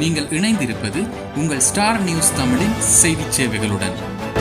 நீங்கள் இணைந்திருப்பது உங்கள் ஸ்டார் நியூஸ் தமிழின் செய்திச் சேவைகளுடன்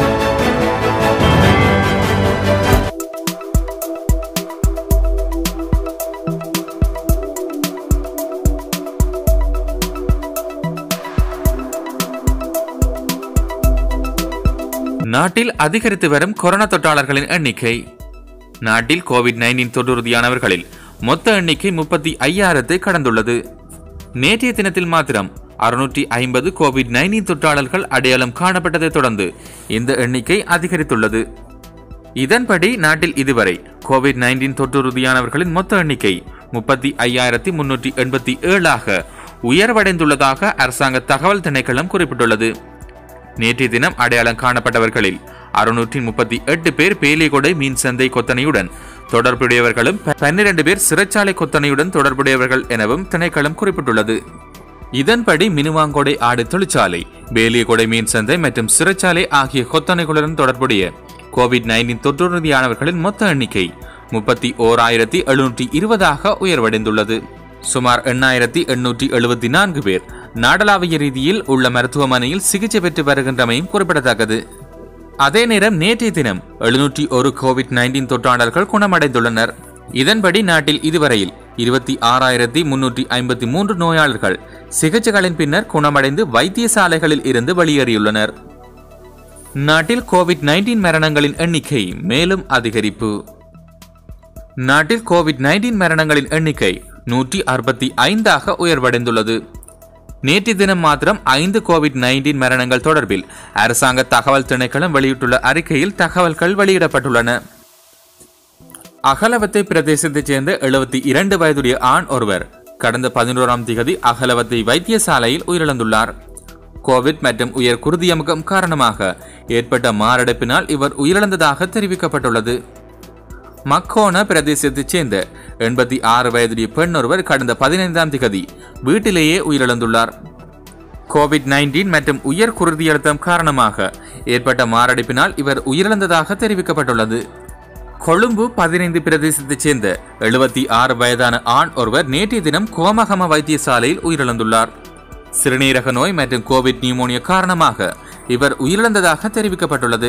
நாட்டில் அதிகரித்து வரும் கொரோனா தொற்றாளர்களின் எண்ணிக்கை நாட்டில் கோவிட் நைன்டீன் தொற்றுறுதியானவர்களில் மொத்த எண்ணிக்கை முப்பத்தி ஐயாயிரத்தை கடந்துள்ளது நேற்றைய தினத்தில் மாத்திரம் அறுநூற்றி ஐம்பது கோவிட் நைன்டீன் தொற்றாளர்கள் அடையாளம் காணப்பட்டதைத் தொடர்ந்து இந்த எண்ணிக்கை அதிகரித்துள்ளது இதன்படி நாட்டில் இதுவரை கோவிட் நைன்டீன் தொற்றுறுதியானவர்களின் மொத்த எண்ணிக்கை முப்பத்தி ஐயாயிரத்தி முன்னூற்றி எண்பத்தி ஏழாக உயர்வடைந்துள்ளதாக அரசாங்க தகவல் திணைக்களம் குறிப்பிட்டுள்ளது நேற்றைய தினம் அடையாளம் காணப்பட்டவர்களில் அறுநூற்றி முப்பத்தி எட்டு பேர் பேலிகொடை மீன் சந்தை கொத்தனையுடன் தொடர்புடையவர்களும் பன்னிரண்டு பேர் சிறைச்சாலை கொத்தனையுடன் தொடர்புடையவர்கள் எனவும் திணைக்களம் குறிப்பிட்டுள்ளது இதன்படி மினுவாங்கொடை ஆடு தொழிற்சாலை பேலியகொடை மீன் சந்தை மற்றும் சிறைச்சாலை ஆகிய கொத்தனைகளுடன் தொடர்புடைய கோவிட் நைன்டீன் தொற்றுறுதியானவர்களின் மொத்த எண்ணிக்கை முப்பத்தி ஓர் ஆயிரத்தி எழுநூற்றி இருபதாக உயர்வடைந்துள்ளது சுமார் எண்ணாயிரத்தி எண்ணூற்றி எழுபத்தி நான்கு பேர் நாடளாவிய ரீதியில் உள்ள மருத்துவமனையில் சிகிச்சை பெற்று வருகின்றமையும் குறிப்பிடத்தக்கது அதே நேரம் நேற்றைய தினம் எழுநூற்றி ஒரு கோவிட் நைன்டீன் தொற்றாளர்கள் குணமடைந்துள்ளனர் இதன்படி நாட்டில் இதுவரையில் இருபத்தி ஆறாயிரத்தி முன்னூற்றி ஐம்பத்தி மூன்று நோயாளர்கள் சிகிச்சைகளின் பின்னர் குணமடைந்து வைத்தியசாலைகளில் இருந்து வெளியேறியுள்ளனர் நாட்டில் கோவிட் நைன்டீன் மரணங்களின் எண்ணிக்கை மேலும் அதிகரிப்பு நாட்டில் கோவிட் நைன்டீன் மரணங்களின் எண்ணிக்கை நூற்றி அறுபத்தி ஐந்தாக உயர்வடைந்துள்ளது நேற்று தினம் மாத்திரம் ஐந்து கோவிட் நைன்டீன் மரணங்கள் தொடர்பில் அரசாங்க தகவல் திணைக்களம் வெளியிட்டுள்ள அறிக்கையில் தகவல்கள் வெளியிடப்பட்டுள்ளன அகலவத்தை பிரதேசத்தைச் சேர்ந்த எழுபத்தி இரண்டு வயதுடைய ஆண் ஒருவர் கடந்த பதினோராம் திகதி அகலவத்தை வைத்தியசாலையில் உயிரிழந்துள்ளார் கோவிட் மற்றும் உயர் குருதியமுகம் காரணமாக ஏற்பட்ட மாரடைப்பினால் இவர் உயிரிழந்ததாக தெரிவிக்கப்பட்டுள்ளது மக்கோன பிரதேசத்தைச் சேர்ந்த எண்பத்தி ஆறு வயதுடைய பெண் ஒருவர் கடந்த பதினைந்தாம் திகதி வீட்டிலேயே உயிரிழந்துள்ளார் கோவிட் நைன்டீன் மற்றும் உயர் குருதி அழுத்தம் காரணமாக ஏற்பட்ட மாரடைப்பினால் இவர் உயிரிழந்ததாக தெரிவிக்கப்பட்டுள்ளது கொழும்பு பதினைந்து பிரதேசத்தைச் சேர்ந்த எழுபத்தி ஆறு வயதான ஆண் ஒருவர் நேற்றைய தினம் கோமகம வைத்தியசாலையில் உயிரிழந்துள்ளார் சிறுநீரக நோய் மற்றும் கோவிட் நியூமோனியா காரணமாக இவர் உயிரிழந்ததாக தெரிவிக்கப்பட்டுள்ளது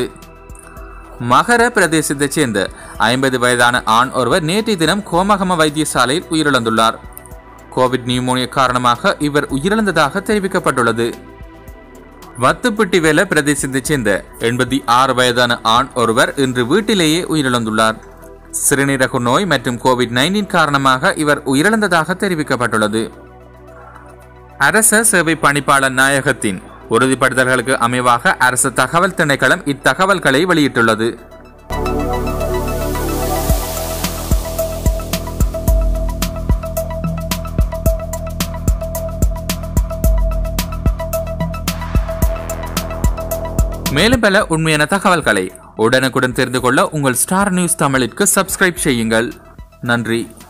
மகர பிரதேசத்தைச் சேர்ந்த ஐம்பது வயதான ஆண் ஒருவர் நேற்றைய தினம் கோமகம வைத்தியசாலையில் உயிரிழந்துள்ளார் கோவிட் நியூமோனியா காரணமாக இவர் உயிரிழந்ததாக தெரிவிக்கப்பட்டுள்ளது வத்துப்பிட்டி வேல பிரதேசத்தைச் சேர்ந்த எண்பத்தி ஆறு வயதான ஆண் ஒருவர் இன்று வீட்டிலேயே உயிரிழந்துள்ளார் சிறுநீரக நோய் மற்றும் கோவிட் நைன்டீன் காரணமாக இவர் உயிரிழந்ததாக தெரிவிக்கப்பட்டுள்ளது அரச சேவை பணிப்பாளர் நாயகத்தின் உறுதிப்படுத்தல்களுக்கு அமைவாக அரசு தகவல் திணைக்களம் இத்தகவல்களை வெளியிட்டுள்ளது மேலும் பல உண்மையான தகவல்களை உடனுக்குடன் தெரிந்து கொள்ள உங்கள் ஸ்டார் நியூஸ் தமிழிற்கு சப்ஸ்கிரைப் செய்யுங்கள் நன்றி